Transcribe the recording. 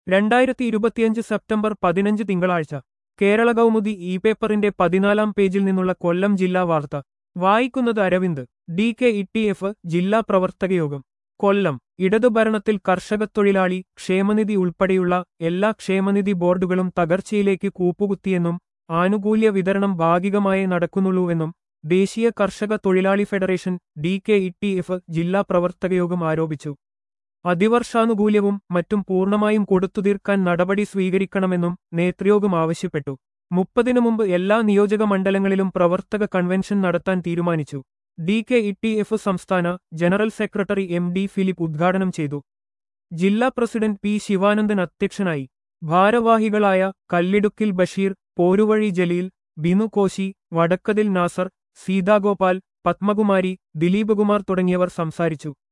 രണ്ടായിരത്തി ഇരുപത്തിയഞ്ച് സെപ്റ്റംബർ പതിനഞ്ച് തിങ്കളാഴ്ച കേരള കൗമുദി ഇ പേപ്പറിന്റെ പതിനാലാം പേജിൽ നിന്നുള്ള കൊല്ലം ജില്ലാ വാർത്ത വായിക്കുന്നത് Aravind D K E T F ജില്ലാ പ്രവർത്തകയോഗം കൊല്ലം ഇടതുഭരണത്തിൽ കർഷകത്തൊഴിലാളി ക്ഷേമനിധി ഉൾപ്പെടെയുള്ള എല്ലാ ക്ഷേമനിധി ബോർഡുകളും തകർച്ചയിലേക്ക് കൂപ്പുകുത്തിയെന്നും ആനുകൂല്യ വിതരണം ഭാഗികമായേ നടക്കുന്നുള്ളൂവെന്നും ദേശീയ കർഷക തൊഴിലാളി federation D K E T F ജില്ലാ പ്രവർത്തകയോഗം ആരോപിച്ചു അതിവർഷാനുകൂല്യവും മറ്റും പൂർണ്ണമായും കൊടുത്തുതീർക്കാൻ നടപടി സ്വീകരിക്കണമെന്നും നേതൃയോഗം ആവശ്യപ്പെട്ടു മുപ്പതിനു മുമ്പ് എല്ലാ നിയോജക മണ്ഡലങ്ങളിലും പ്രവർത്തക കൺവെൻഷൻ നടത്താൻ തീരുമാനിച്ചു D K E T F സംസ്ഥാന general secretary M D Philip ഉദ്ഘാടനം ചെയ്തു ജില്ലാ പ്രസിഡന്റ് പി ശിവാനന്ദൻ അധ്യക്ഷനായി ഭാരവാഹികളായ കല്ലിടുക്കിൽ ബഷീർ പോരുവഴി ജലീൽ ബിനു കോശി വടക്കതിൽ നാസർ സീതാഗോപാൽ പത്മകുമാരി ദിലീപകുമാർ തുടങ്ങിയവർ സംസാരിച്ചു